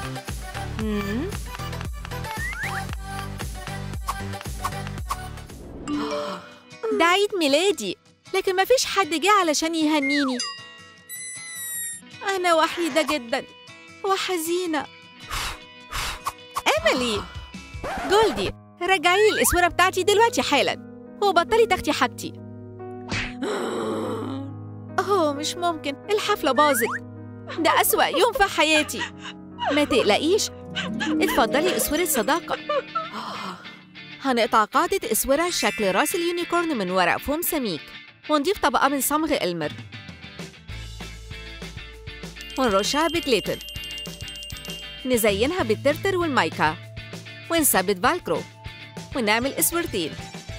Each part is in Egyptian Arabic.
مم. ده عيد ميلادي لكن مفيش حد جه علشان يهنيني أنا وحيدة جدا وحزينة إيميلي جولدي رجعي لي الإسورة بتاعتي دلوقتي حالا وبطلي تاخدي حاجتي أوه مش ممكن الحفلة باظت ده أسوأ يوم في حياتي ما تقلقيش اتفضلي اسورة صداقة هنقطع قاعدة اسورة شكل راس اليونيكورن من ورق فوم سميك ونضيف طبقة من صمغ المر ونرشها بجليتر نزينها بالترتر والمايكا ونثبت فالكرو ونعمل اسورتين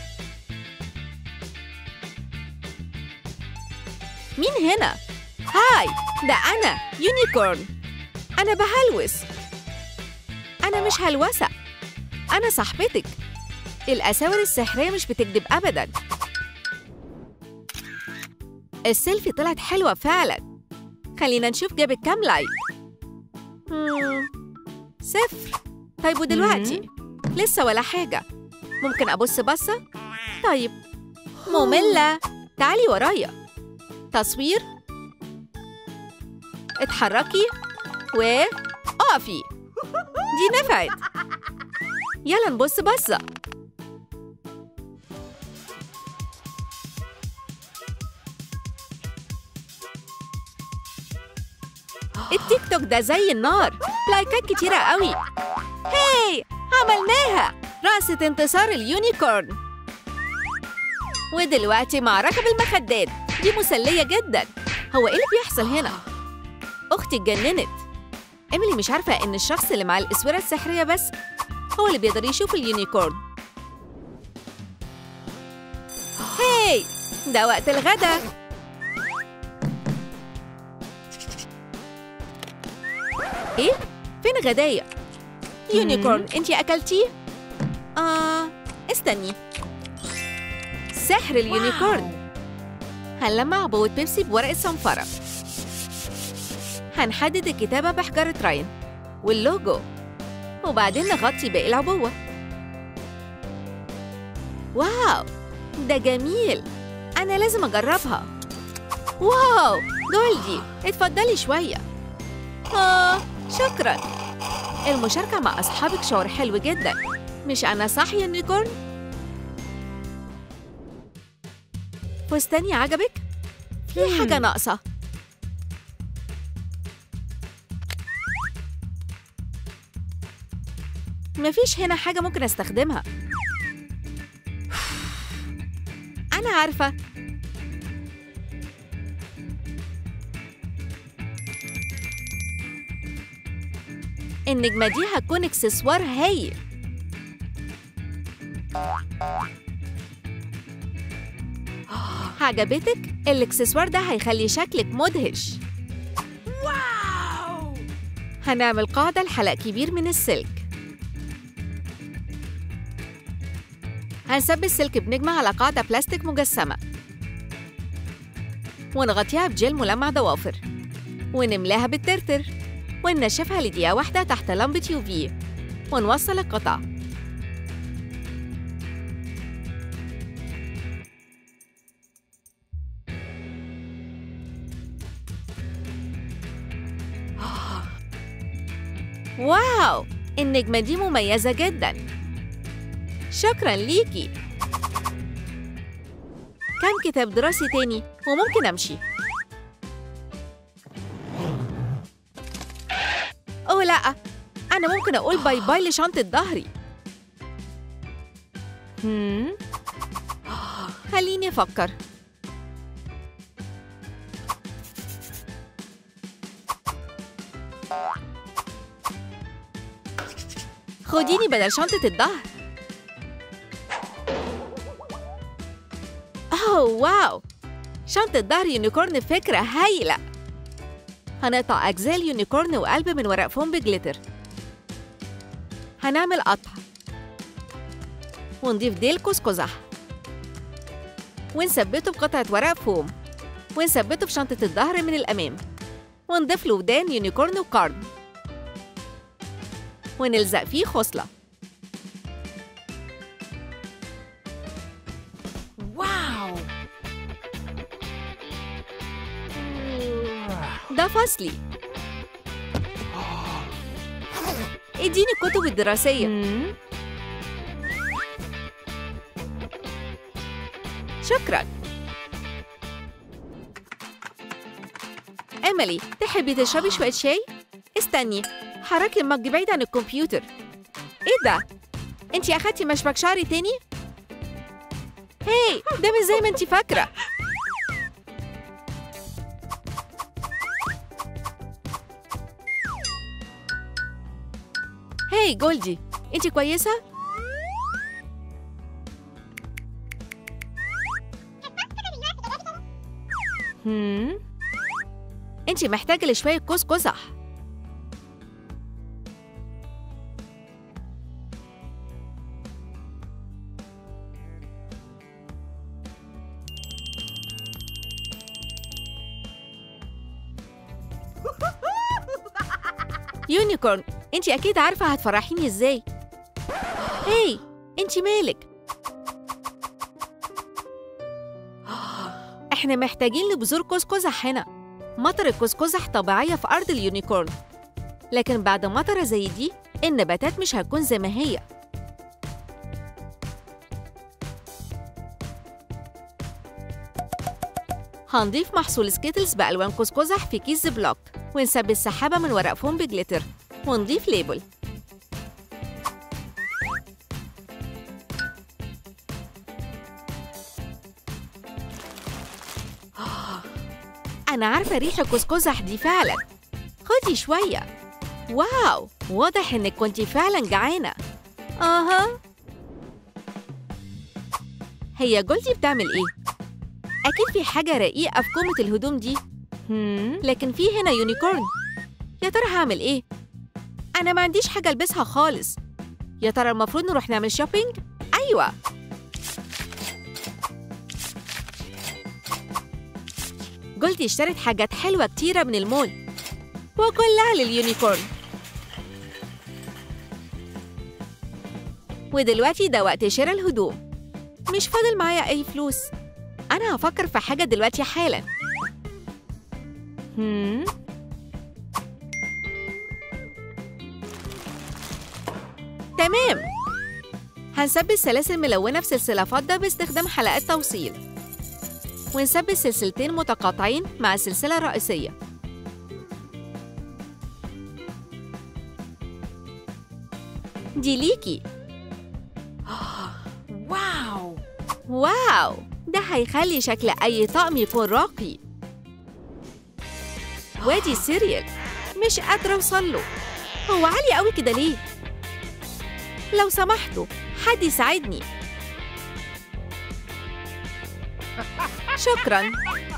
مين هنا؟ هاي ده أنا يونيكورن أنا بهلوس أنا مش هلوسة أنا صاحبتك الأساور السحرية مش بتكذب أبداً السيلفي طلعت حلوة فعلاً خلينا نشوف جابت كام لايك مم، صفر طيب ودلوقتي لسه ولا حاجة ممكن أبص بصة؟ طيب مملة تعالي ورايا تصوير اتحركي و اقفي دي نفعت يلا نبص بصة التيك توك ده زي النار لايكات كتيرة قوي هاي عملناها رقصة انتصار اليونيكورن ودلوقتي معركة بالمخدات دي مسلية جدا هو ايه اللي بيحصل هنا؟ أختي اتجننت إيميلي مش عارفة إن الشخص اللي مع الإسورة السحرية بس هو اللي بيقدر يشوف اليونيكورن هاي ده وقت الغدا إيه؟ فين غدايا؟ يونيكورن انتي أكلتيه؟ آه استني سحر اليونيكورن هنلمع عبوة بيبسي بورقة صنفرة هنحدد الكتابة بحجارة راين واللوجو وبعدين نغطي باقي العبوة واو ده جميل أنا لازم أجربها واو جولدي اتفضلي شوية آه شكرا المشاركة مع أصحابك شعور حلو جدا مش أنا صح يا نيكورن؟ فستاني عجبك؟ في حاجة ناقصة مفيش هنا حاجة ممكن أستخدمها أنا عارفة النجمة دي هتكون اكسسوار هايل عجبتك؟ الاكسسوار ده هيخلي شكلك مدهش واو هنعمل قاعدة لحلق كبير من السلك هنثبت السلك بنجمة على قاعدة بلاستيك مجسمة ونغطيها بجل ملمع ضوافر ونملاها بالترتر وننشفها لدقيقة واحدة تحت لمبة يو في ونوصل القطع واو النجمة دي مميزة جدا شكرا ليكي كم كتاب دراسي تاني وممكن أمشي أوه لأ أنا ممكن أقول باي باي لشنطة ظهري هم؟ خليني أفكر خديني بدل شنطة الظهر أوه واو شنطة ظهر يونيكورن فكرة هايلة هنقطع أجزاء اليونيكورن وقلب من ورق فوم بجليتر هنعمل قطع ونضيف ديل قوس قزح ونثبته بقطعة ورق فوم ونثبته في شنطة الظهر من الأمام ونضيف له ودان يونيكورن وكارد ونلزق فيه خصلة واو ده فصلي اديني الكتب الدراسية شكرا إيميلي تحبي تشربي شوية شاي؟ استني حركي المج بعيد عن الكمبيوتر ايه ده؟ انتي اخدتي مشبك شعري تاني؟ هاي ده مش زي ما انتي فاكرة هاي جولدي انتي كويسة؟ هم؟ انتي محتاجة لشوية كوس قزح يونيكورن انتي اكيد عارفة هتفرحيني ازاي هاي انتي مالك احنا محتاجين لبذور كوس قزح هنا مطر الكوس قزح طبيعية في أرض اليونيكورن لكن بعد مطرة زي دي النباتات مش هتكون زي ما هي هنضيف محصول سكيتلز بألوان قوس قزح في كيس بلوك ونثبت السحابة من ورق فوم بجليتر ونضيف ليبل أنا عارفة ريحة كوس قزح دي فعلا خدي شوية واو واضح إنك كنتي فعلا جعانة أها هي جولدي بتعمل إيه؟ أكيد في حاجة رقيقة في كومة الهدوم دي هم؟ لكن في هنا يونيكورن يا ترى هعمل إيه؟ أنا ما عنديش حاجة ألبسها خالص يا ترى المفروض نروح نعمل شوبينج؟ أيوة جولدي اشترت حاجات حلوة كتيرة من المول وكلها لليونيكورن ودلوقتي ده وقت شراء الهدوم مش فاضل معايا أي فلوس أنا هفكر في حاجة دلوقتي حالا هم؟ تمام هنثبت سلاسل ملونة في سلسلة فضة باستخدام حلقات توصيل ونثبت سلسلتين متقاطعين مع السلسلة الرئيسية دي ليكي واو واو ده هيخلي شكل أي طقم يكون راقي وادي السيريال مش قادرة أوصله هو عالي قوي كده ليه؟ لو سمحتوا حد يساعدني شكرا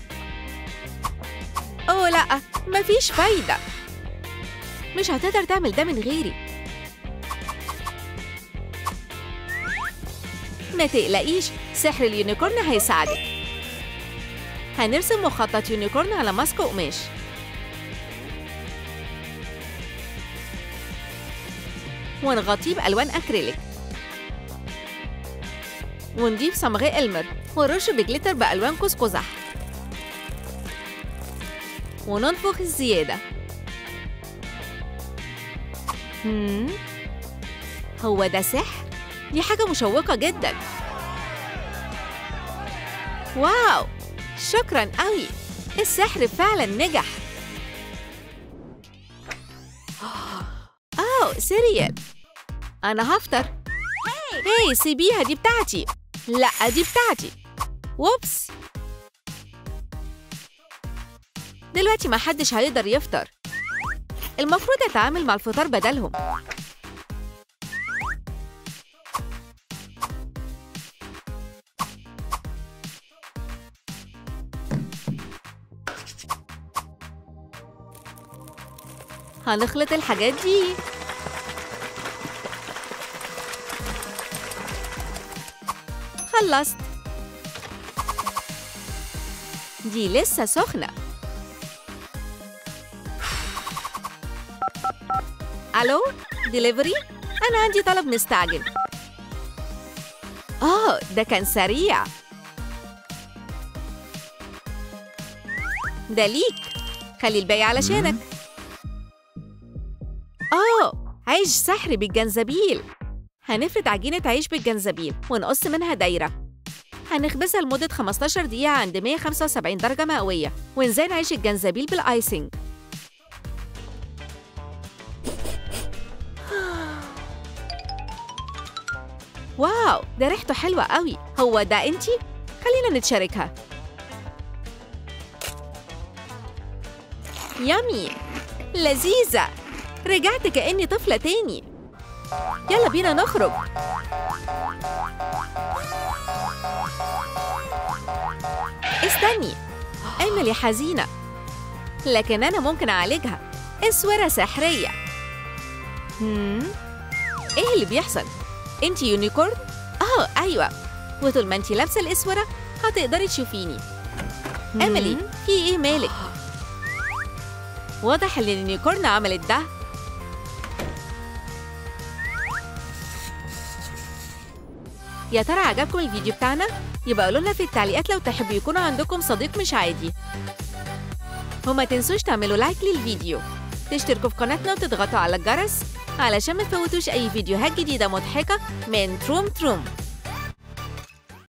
أوه لأ مفيش فايدة مش هتقدر تعمل ده من غيري ما تقلقيش سحر اليونيكورن هيساعدك هنرسم مخطط يونيكورن على ماسك قماش ونغطيه بألوان أكريليك ونضيف صمغ إلمر ونرش بجليتر بألوان قوس قزح وننفخ الزيادة هم؟ هو ده سحر؟ دي حاجة مشوقة جدا واو شكرا قوي السحر فعلا نجح أوه سيريال أنا هفطر هاي سيبيها دي بتاعتي لا دي بتاعتي ووبس دلوقتي ما حدش هيقدر يفطر المفروض أتعامل مع الفطار بدلهم هنخلط الحاجات دي خلصت دي لسه سخنة ألو ديليفري أنا عندي طلب مستعجل آه ده كان سريع ده ليك خلي الباقي علشانك آه عيش سحري بالجنزبيل هنفرد عجينة عيش بالجنزبيل ونقص منها دايرة هنخبزها لمدة 15 دقيقة عند 175 درجة مئوية ونزين عيش الجنزبيل بالآيسنج واو ده ريحته حلوة قوي هو ده انتي؟ خلينا نتشاركها يامي لذيذة رجعت كأني طفلة تاني يلا بينا نخرج استني ايميلي حزينة لكن أنا ممكن أعالجها اسورة سحرية هم؟ إيه اللي بيحصل؟ أنت يونيكورن؟ آه أيوة وطول ما أنت لابسة الأسورة هتقدري تشوفيني إيميلي في إيه مالك؟ واضح إن اليونيكورن عملت ده يا ترى عجبكم الفيديو بتاعنا؟ يبقى قولوا لنا في التعليقات لو تحبوا يكون عندكم صديق مش عادي وما تنسوش تعملوا لايك للفيديو تشتركوا في قناتنا وتضغطوا على الجرس علشان ما تفوتوش أي فيديوهات جديدة مضحكة من تروم تروم